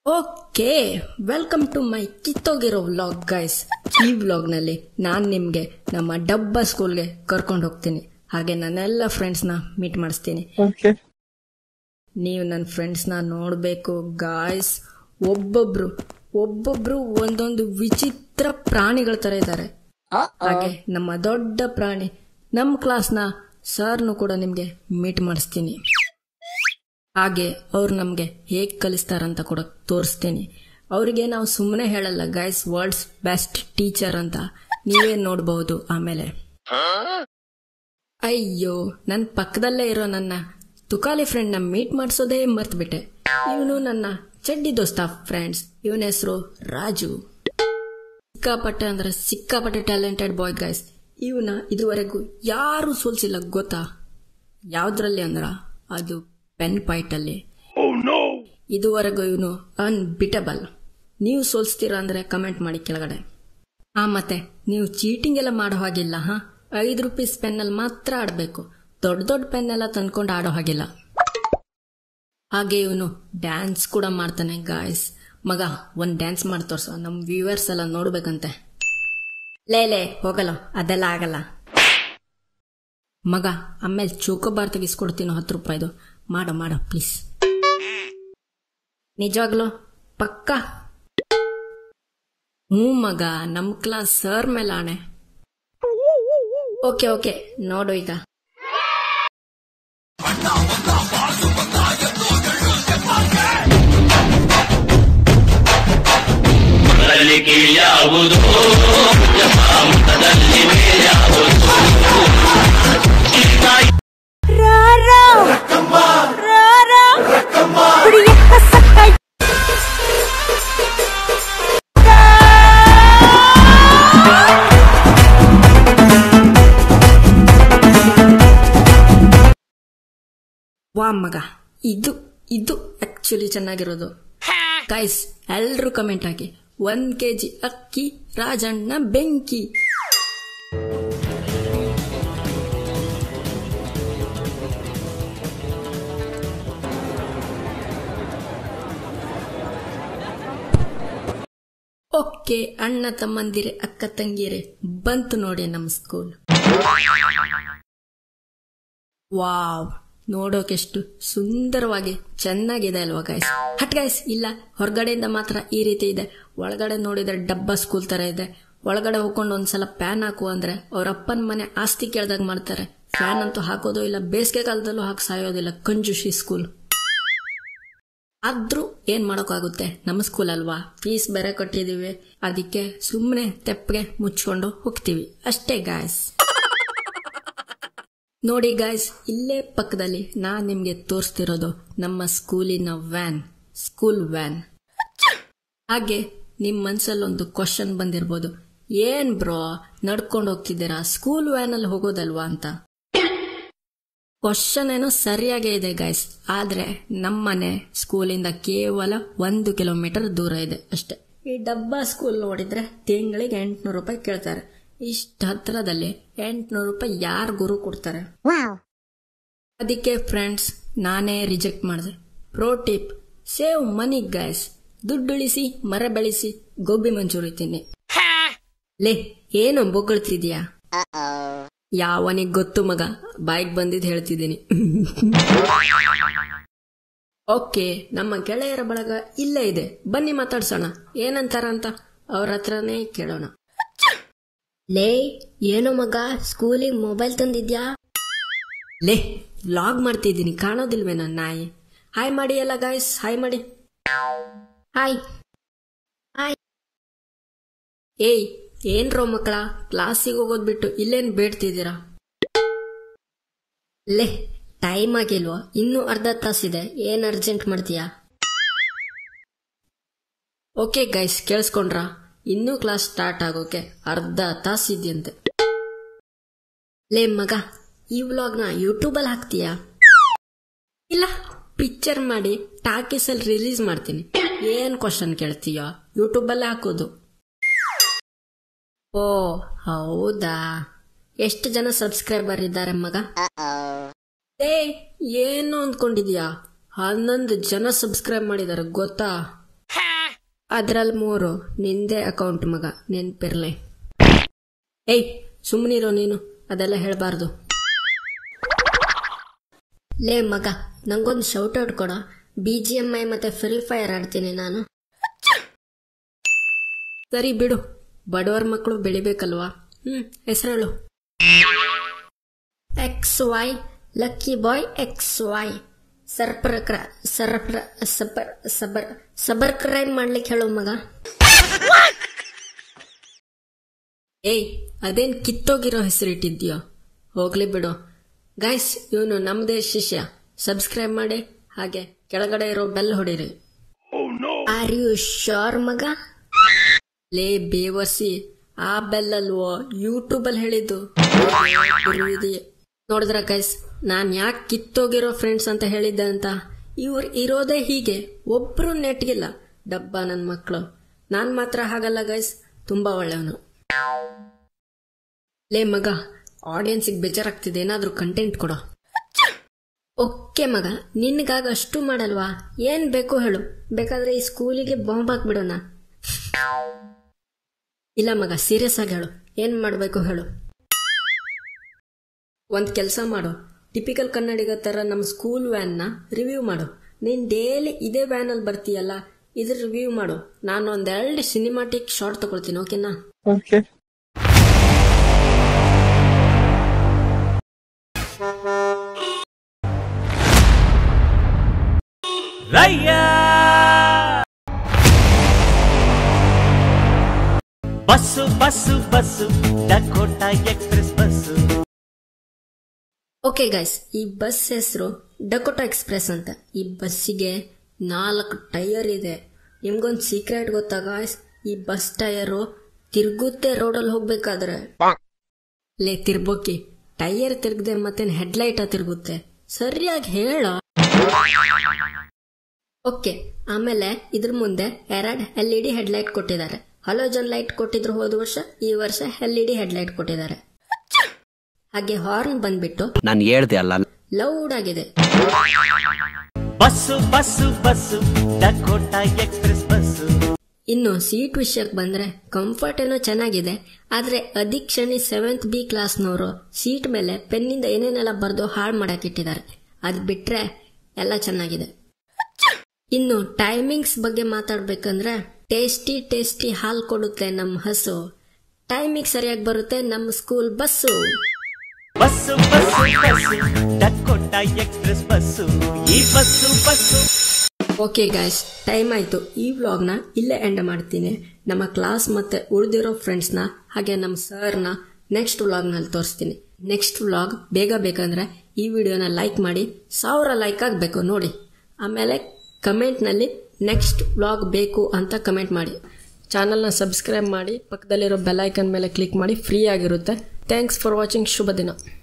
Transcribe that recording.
Okay welcome to my ಕಿತ್ತೋಗಿರೋ vlog guys ಈ ವ್ಲಾಗ್ನಲ್ಲಿ ನಾನು ನಿಮಗೆ ನಮ್ಮ ಡಬ್ಬ ಸ್ಕೂಲ್ಗೆ ಕರ್ಕೊಂಡು ಹೋಗ್ತೀನಿ ಹಾಗೆ ನನ್ನೆಲ್ಲ ಫ್ರೆಂಡ್ಸ್ನ ಮೀಟ್ ಮಾಡಿಸ್ತೀನಿ ಓಕೆ ನೀವು ನನ್ನ ಫ್ರೆಂಡ್ಸ್ನ ನೋಡಬೇಕು ಗಾಯ್ಸ್ ಒಬ್ಬೊಬ್ರು ಒಬ್ಬೊಬ್ರು ಒಂದೊಂದು ವಿಚಿತ್ರ ಪ್ರಾಣಿಗಳ ಥರ ಇದ್ದಾರೆ ಹಾಗೆ ನಮ್ಮ ದೊಡ್ಡ ಪ್ರಾಣಿ ನಮ್ಮ ಕ್ಲಾಸ್ನ ಸರ್ನು ಕೂಡ ನಿಮಗೆ ಮೀಟ್ ಮಾಡಿಸ್ತೀನಿ ಹಾಗೆ ಅವ್ರು ನಮಗೆ ಹೇಗೆ ಕಲಿಸ್ತಾರಂತ ಕೂಡ ತೋರಿಸ್ತೀನಿ ಅವರಿಗೆ ನಾವು ಸುಮ್ಮನೆ ಹೇಳಲ್ಲ ಗೈಸ್ ವರ್ಲ್ಡ್ಸ್ ಬೆಸ್ಟ್ ಟೀಚರ್ ಅಂತ ನೀವೇ ನೋಡಬಹುದು ಆಮೇಲೆ ಅಯ್ಯೋ ನನ್ನ ಪಕ್ಕದಲ್ಲೇ ಇರೋ ನನ್ನ ತುಕಾಲಿ ಫ್ರೆಂಡ್ನ ಮೀಟ್ ಮಾಡಿಸೋದೇ ಮರ್ತ್ಬಿಟ್ಟೆ ಇವನು ನನ್ನ ಚಡ್ಡಿ ದೋಸ್ತ ಫ್ರೆಂಡ್ಸ್ ಇವನ ಹೆಸರು ರಾಜು ಸಿಕ್ಕಾಪಟ್ಟೆ ಅಂದ್ರೆ ಸಿಕ್ಕಾಪಟ್ಟೆ ಟ್ಯಾಲೆಂಟೆಡ್ ಬಾಯ್ ಗೈಸ್ ಇವನ ಇದುವರೆಗೂ ಯಾರು ಸೋಲ್ಸಿಲ್ಲ ಗೊತ್ತಾ ಯಾವ್ದ್ರಲ್ಲಿ ಅಂದ್ರ ಅದು ಪೆನ್ ಫೈಟಲ್ಲಿ ಇದುವರೆಗೂ ಇವನು ಅನ್ಬಿಟಬಲ್ ನೀವು ಸೋಲ್ಸ್ತೀರಾ ಅಂದ್ರೆ ಕಮೆಂಟ್ ಮಾಡಿ ಕೆಳಗಡೆ ಹಾ ಮತ್ತೆ ನೀವು ಚೀಟಿಂಗ್ ಎಲ್ಲ ಮಾಡೋ ಹಾಗಿಲ್ಲ ಹಾ ಐದು ರುಪೀಸ್ ಪೆನ್ನಲ್ಲಿ ಮಾತ್ರ ಆಡಬೇಕು ದೊಡ್ಡ ದೊಡ್ಡ ಪೆನ್ ಎಲ್ಲ ತಂದ್ಕೊಂಡು ಆಡೋ ಹಾಗಿಲ್ಲ ಹಾಗೆ ಇವನು ಡ್ಯಾನ್ಸ್ ಕೂಡ ಮಾಡ್ತಾನೆ ಗಾಯ್ಸ್ ಮಗ ಒಂದ್ ಡ್ಯಾನ್ಸ್ ಮಾಡಿ ತೋರ್ಸು ನಮ್ ವ್ಯೂವರ್ಸ್ ಎಲ್ಲ ನೋಡ್ಬೇಕಂತೆ ಲೇ ಲೇ ಹೋಗಲ್ಲ ಅದೆಲ್ಲ ಆಗಲ್ಲ ಮಗ ಆಮೇಲೆ ಚೌಕೋಬಾರ್ ತೆಗಿಸ್ಕೊಡ್ತೀನೋ ಹತ್ತು ರೂಪಾಯಿದು ಮಾಡ ಮಾಡ ಪ್ಲೀಸ್ ನಿಜವಾಗ್ಲು ಪಕ್ಕ ಹ್ಞೂ ಮಗ ನಮ್ ಕ್ಲಾಸ್ ಸರ್ ಮೇಲೆ ಆಣೆ ಓಕೆ ಓಕೆ ನೋಡು ಈಗ ಮೊದಲಿಗೆ ಯಾವುದು ಮುಖದಲ್ಲಿ ಯಾವುದು Rara, Rara, Prieta Sakai. ವಾ ಮಗ ಇದು ಇದು ಆಕ್ಚುಲಿ ಚೆನ್ನಾಗಿರೋದು ಗೈಸ್ ಎಲ್ರು ಕಮೆಂಟ್ ಹಾಕಿ ಒಂದ್ ಕೆಜಿ ಅಕ್ಕಿ ರಾಜಣ್ಣ ಬೆಂಕಿ ಓಕೆ ಅಣ್ಣ ತಮ್ಮಂದಿರೆ ಅಕ್ಕ ತಂಗಿಯರೆ ಬಂತು ನೋಡಿ ನಮ್ಮ ಸ್ಕೂಲ್ ವಾವ್ ನೋಡೋಕೆಷ್ಟು ಸುಂದರವಾಗಿ ಚೆನ್ನಾಗಿದೆ ಅಲ್ವಾ ಗಾಯ್ಸ್ ಹಟ್ ಗಾಯ್ಸ್ ಇಲ್ಲ ಹೊರಗಡೆಯಿಂದ ಮಾತ್ರ ಈ ರೀತಿ ಇದೆ ಒಳಗಡೆ ನೋಡಿದ್ರೆ ಡಬ್ಬ ಸ್ಕೂಲ್ ತರ ಇದೆ ಒಳಗಡೆ ಹೋಗ್ಕೊಂಡು ಒಂದ್ಸಲ ಪ್ಯಾನ್ ಹಾಕು ಅಂದ್ರೆ ಅವ್ರ ಅಪ್ಪನ ಮನೆ ಆಸ್ತಿ ಕೇಳ್ದಾಗ ಮಾಡ್ತಾರೆ ಫ್ಯಾನ್ ಅಂತೂ ಹಾಕೋದು ಇಲ್ಲ ಬೇಸಿಗೆ ಕಾಲದಲ್ಲೂ ಹಾಕಿ ಸಾಯೋದಿಲ್ಲ ಕಂಜುಷಿ ಸ್ಕೂಲ್ ಆದ್ರೂ ಏನ್ ಮಾಡೋಕ್ಕಾಗುತ್ತೆ ನಮ್ಮ ಸ್ಕೂಲ್ ಅಲ್ವಾ ಫೀಸ್ ಬೇರೆ ಕಟ್ಟಿದೀವಿ ಅದಕ್ಕೆ ಸುಮ್ಮನೆ ತೆಪ್ಪಗೆ ಮುಚ್ಕೊಂಡು ಹೋಗ್ತೀವಿ ಅಷ್ಟೇ ಗಾಯ್ಸ್ ನೋಡಿ ಗಾಯ್ಸ್ ಇಲ್ಲೇ ಪಕ್ಕದಲ್ಲಿ ನಾನ್ ನಿಮ್ಗೆ ತೋರಿಸ್ತಿರೋದು ನಮ್ಮ ಸ್ಕೂಲಿನ ವ್ಯಾನ್ ಸ್ಕೂಲ್ ವ್ಯಾನ್ ಹಾಗೆ ನಿಮ್ ಮನ್ಸಲ್ಲಿ ಒಂದು ಕ್ವಶನ್ ಬಂದಿರ್ಬೋದು ಏನ್ ಬ್ರೋ ನಡ್ಕೊಂಡು ಹೋಗ್ತಿದ್ದೀರಾ ಸ್ಕೂಲ್ ವ್ಯಾನ್ ಅಲ್ಲಿ ಹೋಗೋದಲ್ವಾ ಅಂತ ಕ್ವಶನ್ ಏನೋ ಸರಿಯಾಗೇ ಇದೆ ಗೈಸ್ ಆದ್ರೆ ನಮ್ಮನೆ ಸ್ಕೂಲಿಂದ ಕೇವಲ ಒಂದು ಕಿಲೋಮೀಟರ್ ದೂರ ಇದೆ ಅಷ್ಟೇ ಈ ಡಬ್ಬಾ ಸ್ಕೂಲ್ ನೋಡಿದ್ರೆ ತಿಂಗಳಿಗೆ ಎಂಟ್ನೂರು ರೂಪಾಯಿ ಕೇಳ್ತಾರೆ ಇಷ್ಟ ಹತ್ರದಲ್ಲಿ ಎಂಟ್ನೂರು ರೂಪಾಯಿ ಯಾರು ಗುರು ಕೊಡ್ತಾರೆ ಅದಕ್ಕೆ ಫ್ರೆಂಡ್ಸ್ ನಾನೇ ರಿಜೆಕ್ಟ್ ಮಾಡಿದೆ pro tip save money guys ದುಡ್ಡು ಉಳಿಸಿ ಮರ ಬೆಳೆಸಿ ಗೋಬಿ ಮಂಚೂರಿ ತಿನ್ನಿ ಲೇ ಏನು ಬೊಗಳ್ತಿದ್ಯಾ ಯಾವನಿಗೆ ಗೊತ್ತು ಮಗ ಬಾಯ್ಗೆ ಬಂದಿದ್ದು ಹೇಳ್ತಿದ್ದೀನಿ ಓಕೆ ನಮ್ಮ ಗೆಳೆಯರ ಬಳಗ ಇಲ್ಲೇ ಇದೆ ಬನ್ನಿ ಮಾತಾಡ್ಸೋಣ ಏನಂತಾರ ಅಂತ ಅವ್ರ ಹತ್ರನೇ ಕೇಳೋಣ ಲೇ ಏನು ಮಗ ಸ್ಕೂಲಿಗೆ ಮೊಬೈಲ್ ತಂದಿದ್ಯಾ ಲೇ ಲಾಗ್ ಮಾಡ್ತಿದ್ದೀನಿ ಕಾಣೋದಿಲ್ವೇ ನನ್ನ ನಾಯಿ ಹಾಯ್ ಮಾಡಿ ಎಲ್ಲ ಗಾಯ್ಸ್ ಹಾಯ್ ಮಾಡಿ ಹಾಯ್ ಹಾಯ್ ಏಯ್ ಏನ್ರೋ ಮಕ್ಕಳ ಕ್ಲಾಸಿಗೆ ಹೋಗೋದ್ ಬಿಟ್ಟು ಇಲ್ಲೇನ್ ಬೇಡ್ತಿದ್ದೀರಾ ಲೇ ಟೈಮ್ ಆಗಿಲ್ವಾ ಇನ್ನೂ ಅರ್ಧ ತಾಸಿದೆ ಏನ್ ಅರ್ಜೆಂಟ್ ಮಾಡ್ತೀಯಾ ಓಕೆ ಗೈಸ್ ಕೇಳಿಸ್ಕೊಂಡ್ರಾ ಇನ್ನೂ ಕ್ಲಾಸ್ ಸ್ಟಾರ್ಟ್ ಆಗೋಕೆ ಅರ್ಧ ತಾಸಿದ್ಯಂತೆ ಲೇ ಮಗ ಈ ವ್ಲಾಗ್ನ ಯೂಟ್ಯೂಬಲ್ಲಿ ಹಾಕ್ತೀಯಾ ಇಲ್ಲ ಪಿಕ್ಚರ್ ಮಾಡಿ ಟಾಕೀಸಲ್ಲಿ ರಿಲೀಸ್ ಮಾಡ್ತೀನಿ ಏನ್ ಕ್ವಶನ್ ಕೇಳ್ತೀಯೋ ಯೂಟ್ಯೂಬಲ್ಲೇ ಹಾಕೋದು ಓ ಹೌದಾ ಎಷ್ಟು ಜನ ಸಬ್ಸ್ಕ್ರೈಬರ್ ಇದ್ದಾರೆ ಮಗ ಏ ಏನು ಅಂದ್ಕೊಂಡಿದ್ಯಾ ಹನ್ನೊಂದು ಜನ ಸಬ್ಸ್ಕ್ರೈಬ್ ಮಾಡಿದ್ದಾರೆ ಗೊತ್ತಾ ಅದ್ರಲ್ಲಿ ಮೂರು ನಿಂದೆ ಅಕೌಂಟ್ ಮಗ ನೆನ್ಪಿರ್ಲಿ ಏಯ್ ಸುಮ್ಮನಿರೋ ನೀನು ಅದೆಲ್ಲ ಹೇಳಬಾರ್ದು ಲೇ ಮಗ ನಂಗೊಂದು ಶೌಟ್ ಔಟ್ ಕೊಡ ಬಿ ಜಿ ಎಮ್ ಐ ಮತ್ತೆ ಫ್ರೀ ಫೈರ್ ಆಡ್ತೀನಿ ನಾನು ಸರಿ ಬಿಡು ಬಡವರ ಮಕ್ಕಳು ಬೆಳಿಬೇಕಲ್ವಾ ಹ್ಮ್ ಹೆಸರೇಳು X Y lucky boy X Y ಸರ್ಪರ ಸರ್ಪ್ರ ಸಬರ್ ಸಬರ್ ಸಬರ್ ಕ್ರೈಮ್ ಮಾಡ್ಲಿಕ್ಕೆ ಹೇಳು ಮಗ ಏಯ್ ಅದೇನ್ ಕಿತ್ತೋಗಿರೋ ಹೆಸರಿಟ್ಟಿದ್ಯೋ ಹೋಗ್ಲಿ ಬಿಡು ಗೈಸ್ ಇವನು ನಮ್ದೇ ಶಿಷ್ಯ ಸಬ್ಸ್ಕ್ರೈಬ್ ಮಾಡಿ ಹಾಗೆ ಕೆಳಗಡೆ ಇರೋ ಬೆಲ್ ಹೊಡೀರಿ ಆರ್ ಯು ಶೋರ್ ಮಗ ಲೇ ಬೇವರ್ಸಿ ಆ ಬೆಲ್ ಅಲ್ವೋ ಯೂಟ್ಯೂಬ್ ಅಲ್ಲಿ ಹೇಳಿದ್ದು ಗುರುವಿದೆಯೇ. ನೋಡಿದ್ರ ಗೈಸ್ ನಾನ್ ಯಾಕೆ ಕಿತ್ತೋಗಿರೋ ಫ್ರೆಂಡ್ಸ್ ಅಂತ ಹೇಳಿದ್ದೆ ಅಂತ ಇವ್ರು ಇರೋದೇ ಹೀಗೆ ಒಬ್ರು ನೆಟ್ಗಿಲ್ಲ ಡಬ್ಬ ನನ್ನ ಮಕ್ಕಳು ನಾನ್ ಮಾತ್ರ ಹಾಗಲ್ಲ ಗೈಸ್ ತುಂಬಾ ಒಳ್ಳೆಯವನು ಲೇ ಮಗ ಆಡಿಯನ್ಸಿಗೆ ಬೇಜಾರಾಗ್ತಿದೆ ಏನಾದ್ರೂ ಕಂಟೆಂಟ್ ಕೊಡೋ ಓಕೆ ಮಗ ನಿನ್ಗಾಗ ಅಷ್ಟು ಮಾಡಲ್ವಾ ಏನ್ ಬೇಕು ಹೇಳು ಬೇಕಾದ್ರೆ ಈ ಸ್ಕೂಲಿಗೆ ಬಾಂಬ್ ಹಾಕ್ಬಿಡೋಣ ಇಲ್ಲ ಮಗ ಸೀರಿಯಸ್ ಆಗಿ ಹೇಳು ಏನ್ ಮಾಡ್ಬೇಕು ಹೇಳು ಒಂದ್ ಕೆಲಸ ಮಾಡು ಟಿಪಿಕಲ್ ಕನ್ನಡಿಗ ತರ ನಮ್ಮ ಸ್ಕೂಲ್ ವ್ಯಾನ್ ನ ರಿವ್ಯೂ ಮಾಡು ನೀನ್ ಡೈಲಿ ಇದೇ ವ್ಯಾನ್ ಅಲ್ಲಿ ಬರ್ತೀಯಲ್ಲ ಇದ್ರ ರಿವ್ಯೂ ಮಾಡು ನಾನು ಒಂದೆರಡು ಸಿನಿಮಾಟಿಕ್ ಶಾರ್ಟ್ ತಗೊಳ್ತೀನಿ ಓಕೆನಾ Okay. ರಯ್ಯ bus bus bus Dakota express bus okay guys ಈ ಬಸ್ ಹೆಸರು ಡಕೋಟಾ ಎಕ್ಸ್ಪ್ರೆಸ್ ಅಂತ ಈ ಬಸ್ಸಿಗೆ ನಾಲ್ಕು ಟೈರ್ ಇದೆ ನಿಮ್ಗೊಂದು ಸೀಕ್ರೆಟ್ ಗೊತ್ತಾ ಗಾಯ್ಸ್ ಈ ಬಸ್ ಟೈರು ತಿರುಗುತ್ತೆ ರೋಡಲ್ಲಿ ಹೋಗ್ಬೇಕಾದ್ರೆ ಲೇ ತಿರ್ಬೋಕಿ ಟೈರ್ ತಿರ್ಗದೆ ಮತ್ತೇನ್ ಹೆಡ್ಲೈಟ್ ತಿರುಗುತ್ತೆ ಸರಿಯಾಗಿ ಹೇಳ ಓಕೆ ಆಮೇಲೆ ಇದ್ರ ಮುಂದೆ ಎರಡ್ ಎಲ್ ಇ ಡಿ ಹೆಡ್ಲೈಟ್ ಕೊಟ್ಟಿದ್ದಾರೆ ಹಲೋಜನ್ ಲೈಟ್ ಕೊಟ್ಟಿದ್ರು ಹೋದ ವರ್ಷ ಈ ವರ್ಷ ಎಲ್ ಇ ಡಿ ಹೆಡ್ಲೈಟ್ ಕೊಟ್ಟಿದ್ದಾರೆ ಹಾಗೆ ಹಾರ್ನ್ ಬಂದ್ಬಿಟ್ಟು ನಾನು ಹೇಳ್ದೆ ಅಲ್ಲ ಲೌಡ್ ಆಗಿದೆ bus bus bus Dakota express bus ಇನ್ನು ಸೀಟ್ ವಿಷಯಕ್ಕೆ ಬಂದ್ರೆ ಕಂಫರ್ಟ್ ಏನೋ ಚೆನ್ನಾಗಿದೆ ಆದ್ರೆ ಅಧಿಕ್ಷಣಿ ಸೆವೆಂತ್ ಬಿ ಕ್ಲಾಸ್ನವರು ಸೀಟ್ ಮೇಲೆ ಪೆನ್ನಿಂದ ಏನೇನೆಲ್ಲ ಬರೆದು ಹಾಳು ಮಾಡಾಕಿಟ್ಟಿದ್ದಾರೆ ಅದ್ ಬಿಟ್ರೆ ಎಲ್ಲ ಚೆನ್ನಾಗಿದೆ ಇನ್ನು ಟೈಮಿಂಗ್ಸ್ ಬಗ್ಗೆ ಮಾತಾಡ್ಬೇಕಂದ್ರೆ ಟೇಸ್ಟಿ ಟೇಸ್ಟಿ ಹಾಲ್ ಕೊಡುತ್ತೆ ನಮ್ಮ ಹಸು ಟೈಮಿಂಗ್ ಸರಿಯಾಗಿ ಬರುತ್ತೆ ನಮ್ಮ school bus bus bus bus Dakota express bus ಈ bus bus okay guys time ಆಯ್ತು ಈ ವ್ಲಾಗ್ನ ಇಲ್ಲೇ ಎಂಡ್ ಮಾಡ್ತೀನಿ ನಮ್ಮ ಕ್ಲಾಸ್ ಮತ್ತೆ ಉಳಿದಿರೋ ಫ್ರೆಂಡ್ಸ್ನ ಹಾಗೆ ನಮ್ಮ ಸರ್ನ ನೆಕ್ಸ್ಟ್ ವ್ಲಾಗ್ನಲ್ಲಿ ತೋರಿಸ್ತೀನಿ ನೆಕ್ಸ್ಟ್ ವ್ಲಾಗ್ ಬೇಗ ಬೇಕಂದ್ರೆ ಈ ವಿಡಿಯೋನ ಲೈಕ್ ಮಾಡಿ ಸಾವಿರ ಲೈಕ್ ಆಗಬೇಕು ನೋಡಿ ಆಮೇಲೆ ಕಮೆಂಟ್ನಲ್ಲಿ ನೆಕ್ಸ್ಟ್ ವ್ಲಾಗ್ ಬೇಕು ಅಂತ ಕಮೆಂಟ್ ಮಾಡಿ ಚಾನಲ್ನ ಸಬ್ಸ್ಕ್ರೈಬ್ ಮಾಡಿ ಪಕ್ಕದಲ್ಲಿರೋ ಬೆಲ್ ಐಕನ್ ಮೇಲೆ ಕ್ಲಿಕ್ ಮಾಡಿ ಫ್ರೀ ಆಗಿರುತ್ತೆ ಥ್ಯಾಂಕ್ಸ್ ಫಾರ್ ವಾಚಿಂಗ್ ಶುಭ ದಿನ